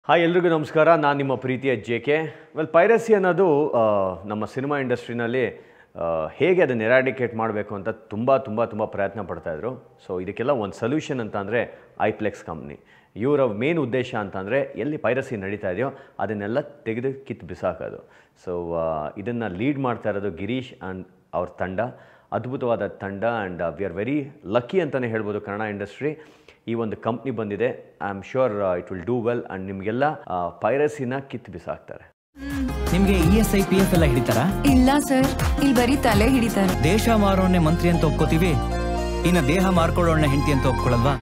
hi ಎಲ್ರಿಗೂ ನಮಸ್ಕಾರ ನಾನು ನಿಮ್ಮ ಪ್ರೀತಿಯ ಜೆ ಕೆ ವೆಲ್ ಪೈರಸಿ ಅನ್ನೋದು ಆ, ನಮ್ಮ ಸಿನಿಮಾ ಇಂಡಸ್ಟ್ರಿನಲ್ಲಿ ಆ, ಹೇಗೆ ಅದನ್ನು ಎರಾಡಿಕೇಟ್ ಮಾಡಬೇಕು ಅಂತ ತುಂಬ ತುಂಬ ತುಂಬ ಪ್ರಯತ್ನ ಪಡ್ತಾಯಿದ್ರು ಸೊ ಇದಕ್ಕೆಲ್ಲ ಒಂದು ಸೊಲ್ಯೂಷನ್ ಅಂತ ಅಂದರೆ ಐಪ್ಲೆಕ್ಸ್ ಕಂಪ್ನಿ ಇವರ ಮೇನ್ ಉದ್ದೇಶ ಅಂತಂದರೆ ಎಲ್ಲಿ ಪೈರಸಿ ನಡೀತಾ ಇದೆಯೋ ಅದನ್ನೆಲ್ಲ ತೆಗೆದು ಕಿತ್ತು ಬಿಸಾಕೋದು ಸೊ ಇದನ್ನು ಲೀಡ್ ಮಾಡ್ತಾ ಇರೋದು ಗಿರೀಶ್ ಆ್ಯಂಡ್ ಅವ್ರ ತಂಡ ಅದ್ಭುತವಾದ ತಂಡ and we are very lucky ಅಂತಲೇ ಹೇಳ್ಬೋದು ಕನ್ನಡ ಇಂಡಸ್ಟ್ರಿ ಈ ಒಂದು ಕಂಪ್ನಿ ಬಂದಿದೆ I am sure it will do well and ನಿಮಗೆಲ್ಲ ಪೈರಸಿನ ಕಿತ್ತು ಬಿಸಾಕ್ತಾರೆ ನಿಮ್ಗೆ E S I P F ಎಲ್ಲ ಹಿಡಿತಾರಾ ಇಲ್ಲ ಸರ್ ಇಲ್ಲಿ ಬರೀ ತಲೆ ಹಿಡಿತಾರೆ ದೇಶ ಮಾರೋನೆ ಮಂತ್ರಿ ಅಂತ ಒಪ್ಕೋತೀವಿ ಇನ್ನ ದೇಹ ಮಾರ್ಕೊಳ್ಳೋಣ ಹೆಂಡತಿ ಅಂತ ಒಪ್ಕೊಳಲ್ವಾ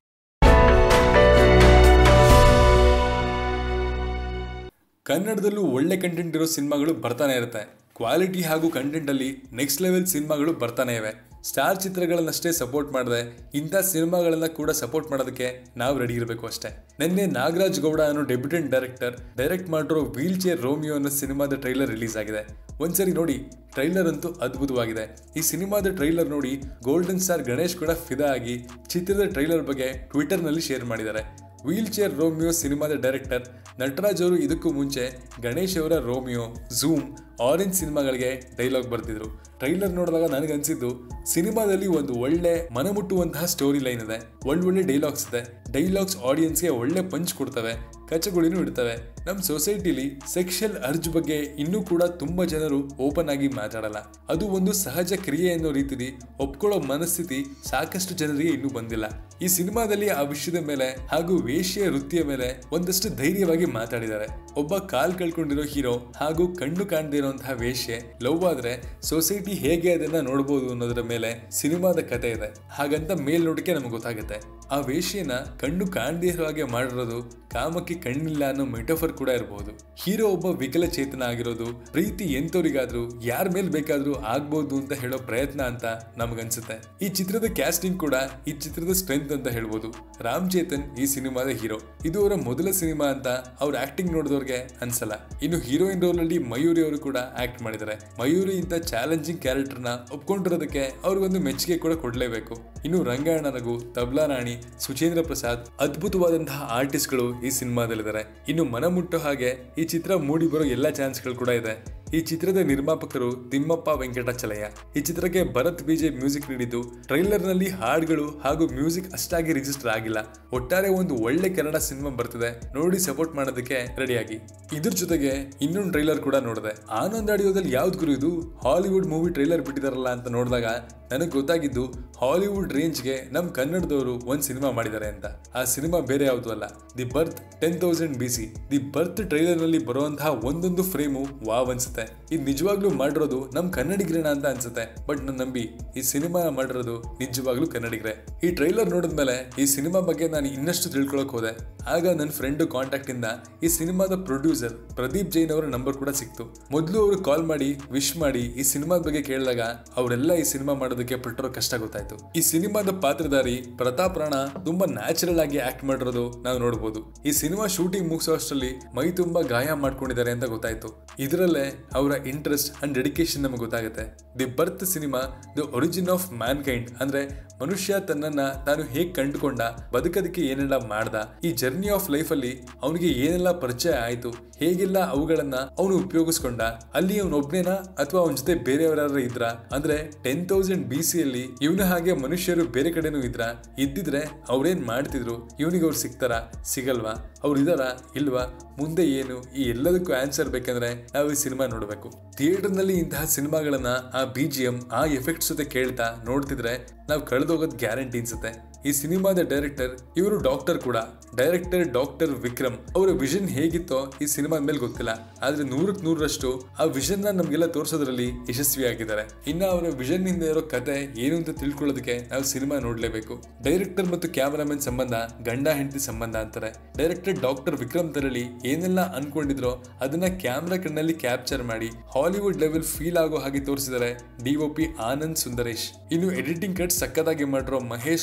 ಕನ್ನಡದಲ್ಲೂ ಒಳ್ಳೆ ಕಂಟೆಂಟ್ ಇರೋ ಸಿನಿಮಾಗಳು ಬರ್ತಾನೆ ಇರುತ್ತೆ ಕ್ವಾಲಿಟಿ ಹಾಗೂ ಕಂಟೆಂಟಲ್ಲಿ ನೆಕ್ಸ್ಟ್ ಲೆವೆಲ್ ಸಿನಿಮಾಗಳು ಬರ್ತಾನೆ ಇವೆ ಸ್ಟಾರ್ ಚಿತ್ರಗಳನ್ನಷ್ಟೇ ಸಪೋರ್ಟ್ ಮಾಡದೆ ಇಂಥ ಸಿನಿಮಾಗಳನ್ನ ಕೂಡ ಸಪೋರ್ಟ್ ಮಾಡೋದಕ್ಕೆ ನಾವು ರೆಡಿ ಇರಬೇಕು ಅಷ್ಟೇ ನಿನ್ನೆ ನಾಗರಾಜ್ ಗೌಡ ಅನ್ನೋ ಡೆಬ್ಯೂಟೆಂಟ್ ಡೈರೆಕ್ಟರ್ ಡೈರೆಕ್ಟ್ ಮಾಡಿರೋ ವೀಲ್ ಚೇರ್ ರೋಮಿಯೋ ಅನ್ನೋ ಸಿನಿಮಾದ ಟ್ರೈಲರ್ ರಿಲೀಸ್ ಆಗಿದೆ ಒಂದ್ಸರಿ ನೋಡಿ ಟ್ರೈಲರ್ ಅಂತೂ ಅದ್ಭುತವಾಗಿದೆ ಈ ಸಿನಿಮಾದ ಟ್ರೈಲರ್ ನೋಡಿ ಗೋಲ್ಡನ್ ಸ್ಟಾರ್ ಗಣೇಶ್ ಕೂಡ ಫಿದಾ ಆಗಿ ಚಿತ್ರದ ಟ್ರೈಲರ್ ಬಗ್ಗೆ ಟ್ವಿಟರ್ನಲ್ಲಿ ಶೇರ್ ಮಾಡಿದ್ದಾರೆ ವೀಲ್ ಚೇರ್ ರೋಮಿಯೋ ಸಿನಿಮಾದ ಡೈರೆಕ್ಟರ್ ನಟರಾಜ್ ಅವರು ಇದಕ್ಕೂ ಮುಂಚೆ ಗಣೇಶ್ ಅವರ ರೋಮಿಯೋ ಝೂಮ್ ಆರೆಂಜ್ ಸಿನಿಮಾಗಳಿಗೆ ಡೈಲಾಗ್ ಬರ್ತಿದ್ರು ಟ್ರೈಲರ್ ನೋಡಿದಾಗ ನನಗನ್ಸಿದ್ದು ಸಿನಿಮಾದಲ್ಲಿ ಒಂದು ಒಳ್ಳೆ ಮನಮುಟ್ಟುವಂತಹ ಸ್ಟೋರಿ ಲೈನ್ ಇದೆ ಒಳ್ಳೊಳ್ಳೆ ಡೈಲಾಗ್ಸ್ ಇದೆ ಡೈಲಾಗ್ಸ್ ಆಡಿಯನ್ಸ್ಗೆ ಒಳ್ಳೆ ಪಂಚ್ ಕೊಡ್ತವೆ ಕಚಗುಳಿನೂ ಇಡ್ತವೆ ನಮ್ಮ ಸೊಸೈಟಿಲಿ ಸೆಕ್ಷುಯಲ್ ಅರ್ಜ್ ಬಗ್ಗೆ ಇನ್ನೂ ಕೂಡ ತುಂಬಾ ಜನರು ಓಪನ್ ಆಗಿ ಮಾತಾಡಲ್ಲ ಅದು ಒಂದು ಸಹಜ ಕ್ರಿಯೆ ಅನ್ನೋ ರೀತಿಲಿ ಒಪ್ಕೊಳ್ಳೋ ಮನಸ್ಥಿತಿ ಸಾಕಷ್ಟು ಜನರಿಗೆ ಇನ್ನೂ ಬಂದಿಲ್ಲ ಈ ಸಿನಿಮಾದಲ್ಲಿ ಆ ವಿಷಯದ ಮೇಲೆ ಹಾಗೂ ವೇಶ್ಯ ವೃತ್ತಿಯ ಮೇಲೆ ಒಂದಷ್ಟು ಧೈರ್ಯವಾಗಿ ಮಾತಾಡಿದ್ದಾರೆ ಒಬ್ಬ ಕಾಲ್ ಕಳ್ಕೊಂಡಿರೋ ಹೀರೋ ಹಾಗೂ ಕಣ್ಣು ಕಾಣದೇ ಇರುವಂತಹ ವೇಶ್ಯೆ ಲವ್ ಆದ್ರೆ ಸೊಸೈಟಿ ಹೇಗೆ ಅದನ್ನ ನೋಡಬಹುದು ಅನ್ನೋದರ ಮೇಲೆ ಸಿನಿಮಾದ ಕತೆ ಇದೆ ಹಾಗಂತ ಮೇಲ್ನೋಟಕ್ಕೆ ನಮಗೆ ಗೊತ್ತಾಗುತ್ತೆ ಆ ವೇಶ್ಯನ ಕಣ್ಣು ಕಾಣದೇ ಇರೋ ಹಾಗೆ ಮಾಡಿರೋದು ಕಾಮಕ್ಕೆ ಕಣ್ಣಿಲ್ಲ ಅನ್ನೋ ಮೆಟಫರ್ ಕೂಡ ಇರಬಹುದು ಹೀರೋ ಒಬ್ಬ ವಿಕಲಚೇತನ ಆಗಿರೋದು ಪ್ರೀತಿ ಎಂತವರಿಗಾದ್ರೂ ಯಾರ ಮೇಲೆ ಬೇಕಾದ್ರೂ ಆಗ್ಬೋದು ಅಂತ ಹೇಳೋ ಪ್ರಯತ್ನ ಅಂತ ನಮಗನ್ಸುತ್ತೆ ಈ ಚಿತ್ರದ ಕ್ಯಾಸ್ಟಿಂಗ್ ಕೂಡ ಈ ಚಿತ್ರದ ಸ್ಟ್ರೆಂತ್ ಅಂತ ಹೇಳ್ಬೋದು ರಾಮ್ ಚೇತನ್ ಈ ಸಿನಿಮಾದ ಹೀರೋ ಇದು ಅವರ ಮೊದಲ ಸಿನಿಮಾ ಅಂತ ಅವ್ರ ಆಕ್ಟಿಂಗ್ ನೋಡಿದವ್ರಿಗೆ ಅನ್ಸಲ್ಲ ಇನ್ನು ಹೀರೋಯಿನ್ ರೋಲ್ ಅಲ್ಲಿ ಮಯೂರಿ ಅವರು ಕೂಡ ಆಕ್ಟ್ ಮಾಡಿದ್ದಾರೆ ಮಯೂರಿ ಇಂತ ಚಾಲೆಂಜಿಂಗ್ ಕ್ಯಾರೆಕ್ಟರ್ನ ಒಪ್ಕೊಂಡಿರೋದಕ್ಕೆ ಅವ್ರಿಗೊಂದು ಮೆಚ್ಚುಗೆ ಕೂಡ ಕೊಡ್ಲೇಬೇಕು ಇನ್ನು ರಂಗಾಯಣ ರಘು ತಬ್ಲಾ ರಾಣಿ ಸುಚೇಂದ್ರ ಪ್ರಸಾದ್ ಅದ್ಭುತವಾದಂತಹ ಆರ್ಟಿಸ್ಟ್ಗಳು ಈ ಸಿನಿಮಾದಲ್ಲಿದ್ದಾರೆ ಇನ್ನು ಮನಮುಟ್ಟೋ ಹಾಗೆ ಈ ಚಿತ್ರ ಮೂಡಿ ಬರೋ ಎಲ್ಲ ಚಾನ್ಸ್ಗಳು ಕೂಡ ಇದೆ ಈ ಚಿತ್ರದ ನಿರ್ಮಾಪಕರು ತಿಮ್ಮಪ್ಪ ವೆಂಕಟಾಚಲಯ್ಯ ಈ ಚಿತ್ರಕ್ಕೆ ಭರತ್ ಬಿಜೆ ಮ್ಯೂಸಿಕ್ ನೀಡಿದ್ದು ಟ್ರೈಲರ್ ನಲ್ಲಿ ಹಾಡುಗಳು ಹಾಗೂ ಮ್ಯೂಸಿಕ್ ಅಷ್ಟಾಗಿ ರಿಜಿಸ್ಟರ್ ಆಗಿಲ್ಲ ಒಟ್ಟಾರೆ ಒಂದು ಒಳ್ಳೆ ಕನ್ನಡ ಸಿನಿಮಾ ಬರ್ತಿದೆ ನೋಡಿ ಸಪೋರ್ಟ್ ಮಾಡೋದಕ್ಕೆ ರೆಡಿಯಾಗಿ ಇದ್ರ ಜೊತೆಗೆ ಇನ್ನೊಂದು ಟ್ರೈಲರ್ ಕೂಡ ನೋಡಿದೆ ಆನಂದ್ ಆಡಿಯೋದಲ್ಲಿ ಯಾವ್ದು ಗುರು ಇದು ಹಾಲಿವುಡ್ ಮೂವಿ ಟ್ರೈಲರ್ ಬಿಟ್ಟಿದಾರಲ್ಲ ಅಂತ ನೋಡಿದಾಗ ನನಗೆ ಗೊತ್ತಾಗಿದ್ದು ಹಾಲಿವುಡ್ ರೇಂಜ್ಗೆ ನಮ್ಮ ಕನ್ನಡದವರು ಒಂದು ಸಿನಿಮಾ ಮಾಡಿದ್ದಾರೆ ಅಂತ ಆ ಸಿನಿಮಾ ಬೇರೆ ಯಾವುದು ಅಲ್ಲ the birth ten thousand B C the birth trailer ನಲ್ಲಿ ಬರುವಂತಹ ಒಂದೊಂದು ಫ್ರೇಮು ವಾವ್ ಅನ್ಸುತ್ತೆ ಇದು ನಿಜವಾಗ್ಲೂ ಮಾಡಿರೋದು ನಮ್ಮ ಕನ್ನಡಿಗರೇನ ಅಂತ ಅನ್ಸುತ್ತೆ ಬಟ್ ನನ್ನ ನಂಬಿ ಈ ಸಿನಿಮಾ ಮಾಡಿರೋದು ನಿಜವಾಗ್ಲೂ ಕನ್ನಡಿಗರೇ ಈ ಟ್ರೈಲರ್ ನೋಡಿದ್ಮೇಲೆ ಈ ಸಿನಿಮಾ ಬಗ್ಗೆ ನಾನು ಇನ್ನಷ್ಟು ತಿಳ್ಕೊಳಕ್ ಹೋದೆ ಆಗ ನನ್ನ ಫ್ರೆಂಡ್ ಕಾಂಟ್ಯಾಕ್ಟ್ ಇಂದ ಈ ಸಿನಿಮಾದ ಪ್ರೊಡ್ಯೂಸರ್ ಪ್ರದೀಪ್ ಜೈನ್ ಅವರ ನಂಬರ್ ಕೂಡ ಸಿಕ್ತು ಮೊದಲು ಅವರು ಕಾಲ್ ಮಾಡಿ ವಿಶ್ ಮಾಡಿ ಈ ಸಿನಿಮಾದ ಬಗ್ಗೆ ಕೇಳಿದಾಗ ಅವರೆಲ್ಲ ಈ ಸಿನಿಮಾ ಮಾಡೋದಕ್ಕೆ ಪಟ್ಟಿರೋ ಕಷ್ಟ ಗೊತ್ತಾಯ್ತು ಈ ಸಿನಿಮಾದ ಪಾತ್ರಧಾರಿ ಪ್ರತಾಪ್ ರಾಣಾ ತುಂಬಾ ನ್ಯಾಚುರಲ್ ಆಗಿ ಆಕ್ಟ್ ಮಾಡಿರೋದು ನಾವು ನೋಡಬಹುದು ಈ ಸಿನಿಮಾ ಶೂಟಿಂಗ್ ಮುಗಿಸೋ ಅಷ್ಟರಲ್ಲಿ ಮೈ ತುಂಬಾ ಗಾಯ ಮಾಡ್ಕೊಂಡಿದ್ದಾರೆ ಅಂತ ಗೊತ್ತಾಯ್ತು ಇದರಲ್ಲೇ ಅವರ ಇಂಟ್ರೆಸ್ಟ್ ಅಂಡ್ ಡೆಡಿಕೇಶನ್ ನಮಗೆ ಗೊತ್ತಾಗುತ್ತೆ ದಿ ಬರ್ತ್ ಸಿನಿಮಾ the origin of mankind ಅಂದ್ರೆ ಮನುಷ್ಯ ತನ್ನನ್ನ ತಾನು ಹೇಗ್ ಕಂಡುಕೊಂಡ ಬದುಕೋದಕ್ಕೆ ಏನೆಲ್ಲ ಮಾಡ್ದ ಈ ಜರ್ನಿ ಆಫ್ ಲೈಫ್ ಅಲ್ಲಿ ಅವನಿಗೆ ಏನೆಲ್ಲ ಪರಿಚಯ ಆಯ್ತು ಹೇಗೆಲ್ಲ ಅವುಗಳನ್ನ ಅವನು ಉಪಯೋಗಿಸ್ಕೊಂಡ ಅಲ್ಲಿ ಅವನೊಬ್ನೇನಾ ಅಥವಾ ಅವನ ಜೊತೆ ಬೇರೆಯವರಾದ್ರೂ ಇದ್ರ ಅಂದ್ರೆ ಟೆನ್ ತೌಸಂಡ್ ಬಿ ಸಿ ಅಲ್ಲಿ ಇವನ ಹಾಗೆ ಮನುಷ್ಯರು ಬೇರೆ ಕಡೆನೂ ಇದ್ರ ಇದ್ದಿದ್ರೆ ಅವ್ರೇನ್ ಮಾಡ್ತಿದ್ರು ಇವನಿಗೆ ಅವ್ರು ಸಿಗ್ತಾರ ಸಿಗಲ್ವಾ ಅವ್ರು ಇದಾರ ಇಲ್ವಾ ಮುಂದೆ ಏನು ಈ ಎಲ್ಲದಕ್ಕೂ ಆನ್ಸರ್ ಬೇಕಂದ್ರೆ ನಾವು ಈ ಸಿನಿಮಾ ನೋಡಬೇಕು ಥಿಯೇಟರ್ ನಲ್ಲಿ ಇಂತಹ ಸಿನಿಮಾಗಳನ್ನ ಆ ಬಿ ಜಿ ಎಂ ಆ ಎಫೆಕ್ಟ್ಸ್ ಜೊತೆ ಕೇಳ್ತಾ ನೋಡ್ತಿದ್ರೆ ನಾವು ಕಳೆದೋಗೋದ್ ಗ್ಯಾರಂಟಿ ಅನ್ಸುತ್ತೆ ಈ ಸಿನಿಮಾದ ಡೈರೆಕ್ಟರ್ ಇವರು ಡಾಕ್ಟರ್ ಕೂಡ ಡೈರೆಕ್ಟರ್ ಡಾಕ್ಟರ್ ವಿಕ್ರಮ್ ಅವರ ವಿಷನ್ ಹೇಗಿತ್ತೋ ಈ ಸಿನಿಮಾದ ಮೇಲೆ ಗೊತ್ತಿಲ್ಲ ಆದ್ರೆ ನೂರಕ್ ನೂರರಷ್ಟು ಆ ವಿಷನ್ ನ ನಮ್ಗೆಲ್ಲ ತೋರಿಸೋದ್ರಲ್ಲಿ ಯಶಸ್ವಿಯಾಗಿದ್ದಾರೆ ಇನ್ನ ಅವರ ವಿಷನ್ ನಿಂದ ಇರೋ ಕತೆ ಏನು ಅಂತ ತಿಳ್ಕೊಳ್ಳೋದಕ್ಕೆ ನಾವು ಸಿನಿಮಾ ನೋಡ್ಲೇಬೇಕು ಡೈರೆಕ್ಟರ್ ಮತ್ತು ಕ್ಯಾಮರಾಮನ್ ಸಂಬಂಧ ಗಂಡ ಹೆಂಡತಿ ಸಂಬಂಧ ಅಂತಾರೆ ಡೈರೆಕ್ಟರ್ ಡಾಕ್ಟರ್ ವಿಕ್ರಮ್ ತರಳಿ ಏನೆಲ್ಲ ಅನ್ಕೊಂಡಿದ್ರೋ ಅದನ್ನ ಕ್ಯಾಮ್ರಾ ಕಣ್ಣಲ್ಲಿ ಕ್ಯಾಪ್ಚರ್ ಮಾಡಿ ಹಾಲಿವುಡ್ ಲೆವೆಲ್ ಫೀಲ್ ಆಗೋ ಹಾಗೆ ತೋರಿಸಿದ್ದಾರೆ ಡಿಒಪಿ ಆನಂದ್ ಸುಂದರೇಶ್ ಇನ್ನು ಎಡಿಟಿಂಗ್ ಕಟ್ ಸಕ್ಕತ್ತಾಗಿ ಮಾಡಿರೋ ಮಹೇಶ್ ತೋಗುಟ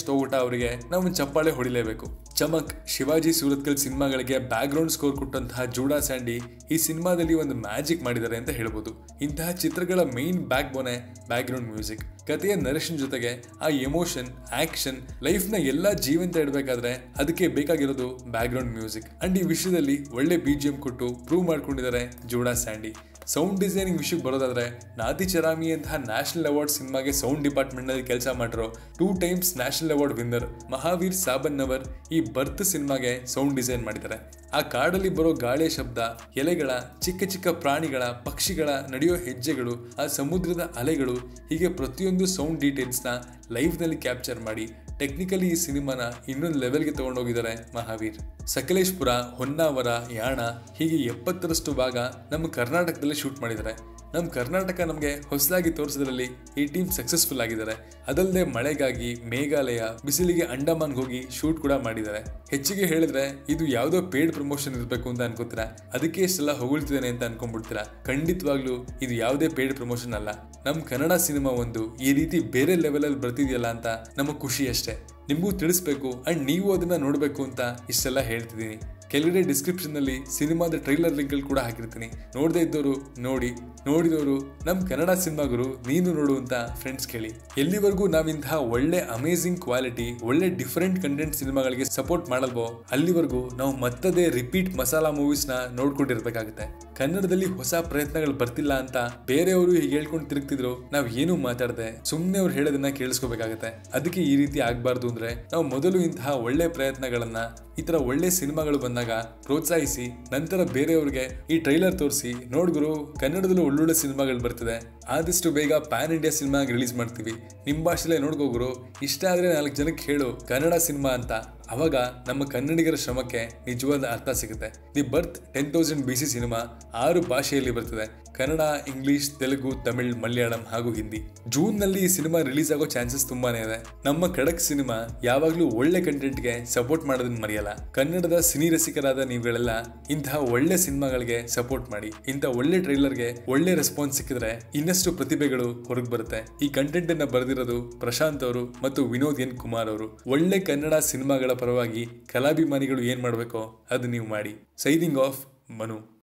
ಅವರಿಗೆ ನಾವು ಒಂದು ಚಪ್ಪಾಳೆ ಹೊಡಿಲೇಬೇಕು ಚಮಕ್ ಶಿವಾಜಿ ಸೂರತ್ಕಲ್ ಸಿನಿಮಾಗಳಿಗೆ ಬ್ಯಾಕ್ ಗ್ರೌಂಡ್ ಸ್ಕೋರ್ ಕೊಟ್ಟಂತಹ ಜೂಡಾ ಸ್ಯಾಂಡಿ ಈ ಸಿನಿಮಾದಲ್ಲಿ ಒಂದು ಮ್ಯಾಜಿಕ್ ಮಾಡಿದ್ದಾರೆ ಅಂತ ಹೇಳ್ಬೋದು ಇಂತಹ ಚಿತ್ರಗಳ main backbone background music ಕಥೆಯ ನರೇಶನ್ ಜೊತೆಗೆ ಆ ಎಮೋಷನ್ ಆಕ್ಷನ್ ಲೈಫ್ನ ಎಲ್ಲ ಜೀವಂತ ಇಡಬೇಕಾದ್ರೆ ಅದಕ್ಕೆ ಬೇಕಾಗಿರೋದು ಬ್ಯಾಕ್ ಗ್ರೌಂಡ್ ಮ್ಯೂಸಿಕ್ ಅಂಡ್ ಈ ವಿಷಯದಲ್ಲಿ ಒಳ್ಳೆ ಬಿ ಜಿ ಎಂ ಕೊಟ್ಟು ಪ್ರೂವ್ ಮಾಡ್ಕೊಂಡಿದ್ದಾರೆ ಜೋಡಾ ಸ್ಯಾಂಡಿ ಸೌಂಡ್ ಡಿಸೈನಿಂಗ್ ವಿಷಯಕ್ಕೆ ಬರೋದಾದ್ರೆ ನಾದಿ ಚರಾಮಿ ಅಂತಹ ನ್ಯಾಷನಲ್ ಅವಾರ್ಡ್ ಸಿನಿಮಾಗೆ ಸೌಂಡ್ ಡಿಪಾರ್ಟ್ಮೆಂಟ್ ನಲ್ಲಿ ಕೆಲಸ ಮಾಡಿರೋ two times national award winner Mahaveer Sabannavar ಈ ಬರ್ತ್ ಸಿನಿಮಾಗೆ ಸೌಂಡ್ ಡಿಸೈನ್ ಮಾಡಿದ್ದಾರೆ ಆ ಕಾಡಲ್ಲಿ ಬರೋ ಗಾಳಿಯ ಶಬ್ದ ಎಲೆಗಳ ಚಿಕ್ಕ ಚಿಕ್ಕ ಪ್ರಾಣಿಗಳ ಪಕ್ಷಿಗಳ ನಡೆಯೋ ಹೆಜ್ಜೆಗಳು ಆ ಸಮುದ್ರದ ಅಲೆಗಳು ಹೀಗೆ ಪ್ರತಿಯೊಂದು ಸೌಂಡ್ ಡೀಟೇಲ್ಸ್ನ ಲೈವ್ನಲ್ಲಿ ಕ್ಯಾಪ್ಚರ್ ಮಾಡಿ ಟೆಕ್ನಿಕಲಿ ಈ ಸಿನಿಮಾನ ಇನ್ನೊಂದು ಲೆವೆಲ್ಗೆ ತಗೊಂಡೋಗಿದ್ದಾರೆ ಮಹಾವೀರ್ ಸಕಲೇಶ್ಪುರ ಹೊನ್ನಾವರ ಯಾಣ ಹೀಗೆ ಎಪ್ಪತ್ತರಷ್ಟು ಭಾಗ ನಮ್ಮ ಕರ್ನಾಟಕದಲ್ಲಿ ಶೂಟ್ ಮಾಡಿದ್ದಾರೆ ನಮ್ಮ ಕರ್ನಾಟಕ ನಮಗೆ ಹೊಸದಾಗಿ ತೋರಿಸೋದ್ರಲ್ಲಿ ಈ ಟೀಮ್ ಸಕ್ಸಸ್ಫುಲ್ ಆಗಿದ್ದಾರೆ ಅದಲ್ಲದೆ ಮಳೆಗಾಗಿ ಮೇಘಾಲಯ ಬಿಸಿಲಿಗೆ ಅಂಡಮಾನ್ಗೆ ಹೋಗಿ ಶೂಟ್ ಕೂಡ ಮಾಡಿದ್ದಾರೆ ಹೆಚ್ಚಿಗೆ ಹೇಳಿದ್ರೆ ಇದು ಯಾವುದೋ ಪೇಡ್ ಪ್ರಮೋಷನ್ ಇರಬೇಕು ಅಂತ ಅನ್ಕೋತೀರಾ ಅದಕ್ಕೆ ಇಷ್ಟೆಲ್ಲ ಹೊಗಳ್ತಿದ್ದೇನೆ ಅಂತ ಅನ್ಕೊಂಡ್ಬಿಡ್ತೀರಾ ಖಂಡಿತವಾಗ್ಲೂ ಇದು ಯಾವುದೇ ಪೇಡ್ ಪ್ರಮೋಷನ್ ಅಲ್ಲ ನಮ್ಮ ಕನ್ನಡ ಸಿನಿಮಾ ಒಂದು ಈ ರೀತಿ ಬೇರೆ ಲೆವೆಲಲ್ಲಿ ಬರ್ತಿದೆಯಲ್ಲ ಅಂತ ನಮಗೆ ಖುಷಿ ಅಷ್ಟೇ ನಿಮಗೂ ತಿಳಿಸ್ಬೇಕು ಅಂಡ್ ನೀವು ಅದನ್ನ ನೋಡಬೇಕು ಅಂತ ಇಷ್ಟೆಲ್ಲ ಹೇಳ್ತಿದ್ದೀನಿ ಕೆಳಗಡೆ ಡಿಸ್ಕ್ರಿಪ್ಷನ್ನಲ್ಲಿ ಸಿನಿಮಾದ ಟ್ರೈಲರ್ ಲಿಂಕ್ ಕೂಡ ಹಾಕಿರ್ತೀನಿ ನೋಡದೇ ಇದ್ದವರು ನೋಡಿ ನೋಡಿದವರು ನಮ್ಮ ಕನ್ನಡ ಸಿನಿಮಾಗರು ನೀನು ನೋಡು ಅಂತ ಫ್ರೆಂಡ್ಸ್ ಕೇಳಿ ಎಲ್ಲಿವರೆಗೂ ನಾವಿಂತಹ ಒಳ್ಳೆ ಅಮೇಸಿಂಗ್ ಕ್ವಾಲಿಟಿ ಒಳ್ಳೆ ಡಿಫರೆಂಟ್ ಕಂಟೆಂಟ್ ಸಿನಿಮಾಗಳಿಗೆ ಸಪೋರ್ಟ್ ಮಾಡಲ್ವೋ ಅಲ್ಲಿವರೆಗೂ ನಾವು ಮತ್ತದೇ ರಿಪೀಟ್ ಮಸಾಲಾ ಮೂವೀಸ್ನ ನೋಡ್ಕೊಂಡಿರ್ಬೇಕಾಗುತ್ತೆ ಕನ್ನಡದಲ್ಲಿ ಹೊಸ ಪ್ರಯತ್ನಗಳು ಬರ್ತಿಲ್ಲ ಅಂತ ಬೇರೆಯವರು ಹೀಗೆ ಹೇಳ್ಕೊಂಡು ತಿರುಗ್ತಿದ್ರು ನಾವು ಏನು ಮಾತಾಡದೆ ಸುಮ್ಮನೆ ಅವ್ರು ಹೇಳೋದನ್ನ ಕೇಳಿಸ್ಕೋಬೇಕಾಗತ್ತೆ ಅದಕ್ಕೆ ಈ ರೀತಿ ಆಗ್ಬಾರ್ದು ಅಂದ್ರೆ ನಾವು ಮೊದಲು ಇಂತಹ ಒಳ್ಳೆ ಪ್ರಯತ್ನಗಳನ್ನ ಈ ತರ ಒಳ್ಳೆ ಸಿನಿಮಾಗಳು ಬಂದಾಗ ಪ್ರೋತ್ಸಾಹಿಸಿ ನಂತರ ಬೇರೆಯವ್ರಿಗೆ ಈ ಟ್ರೈಲರ್ ತೋರಿಸಿ ನೋಡ್ಗುರು ಕನ್ನಡದಲ್ಲೂ ಒಳ್ಳೊಳ್ಳೆ ಸಿನಿಮಾಗಳು ಬರ್ತಿದೆ ಆದಷ್ಟು ಬೇಗ ಪ್ಯಾನ್ ಇಂಡಿಯಾ ಸಿನಿಮಾ ರಿಲೀಸ್ ಮಾಡ್ತೀವಿ ನಿಮ್ಮ ಭಾಷೆಲೇ ನೋಡ್ಕೋಗುರು ಇಷ್ಟ ಆದ್ರೆ ನಾಲ್ಕು ಜನಕ್ಕೆ ಹೇಳು ಕನ್ನಡ ಸಿನಿಮಾ ಅಂತ ಅವಾಗ ನಮ್ಮ ಕನ್ನಡಿಗರ ಶ್ರಮಕ್ಕೆ ನಿಜವಾದ ಅರ್ಥ ಸಿಗುತ್ತೆ the birth ten thousand B C ಸಿನಿಮಾ ಆರು ಭಾಷೆಯಲ್ಲಿ ಬರ್ತದೆ ಕನ್ನಡ ಇಂಗ್ಲಿಷ್ ತೆಲುಗು ತಮಿಳ್ ಮಲಯಾಳಂ ಹಾಗೂ ಹಿಂದಿ ಜೂನ್ ನಲ್ಲಿ ಈ ಸಿನಿಮಾ ರಿಲೀಸ್ ಆಗೋ ಚಾನ್ಸಸ್ ತುಂಬಾನೇ ಇದೆ ನಮ್ಮ ಖಡಕ್ ಸಿನಿಮಾ ಯಾವಾಗ್ಲೂ ಒಳ್ಳೆ ಕಂಟೆಂಟ್ಗೆ ಸಪೋರ್ಟ್ ಮಾಡೋದನ್ನ ಮರೆಯಲ್ಲ ಕನ್ನಡದ ಸಿನಿ ರಸಿಕರಾದ ನೀವುಗಳೆಲ್ಲ ಇಂತಹ ಒಳ್ಳೆ ಸಿನಿಮಾಗಳಿಗೆ ಸಪೋರ್ಟ್ ಮಾಡಿ ಇಂತಹ ಒಳ್ಳೆ ಟ್ರೈಲರ್ಗೆ ಒಳ್ಳೆ ರೆಸ್ಪಾನ್ಸ್ ಸಿಕ್ಕಿದ್ರೆ ಇನ್ನಷ್ಟು ಪ್ರತಿಭೆಗಳು ಹೊರಗೆ ಬರುತ್ತೆ ಈ ಕಂಟೆಂಟ್ ಅನ್ನ ಬರೆದಿರೋದು ಪ್ರಶಾಂತ್ ಅವರು ಮತ್ತು ವಿನೋದ್ ಎನ್ ಕುಮಾರ್ ಅವರು ಒಳ್ಳೆ ಕನ್ನಡ ಸಿನಿಮಾಗಳ ಪರವಾಗಿ ಕಲಾಭಿಮಾನಿಗಳು ಏನ್ ಮಾಡಬೇಕೋ ಅದು ನೀವು ಮಾಡಿ ಸೈನಿಂಗ್ ಆಫ್ ಮನು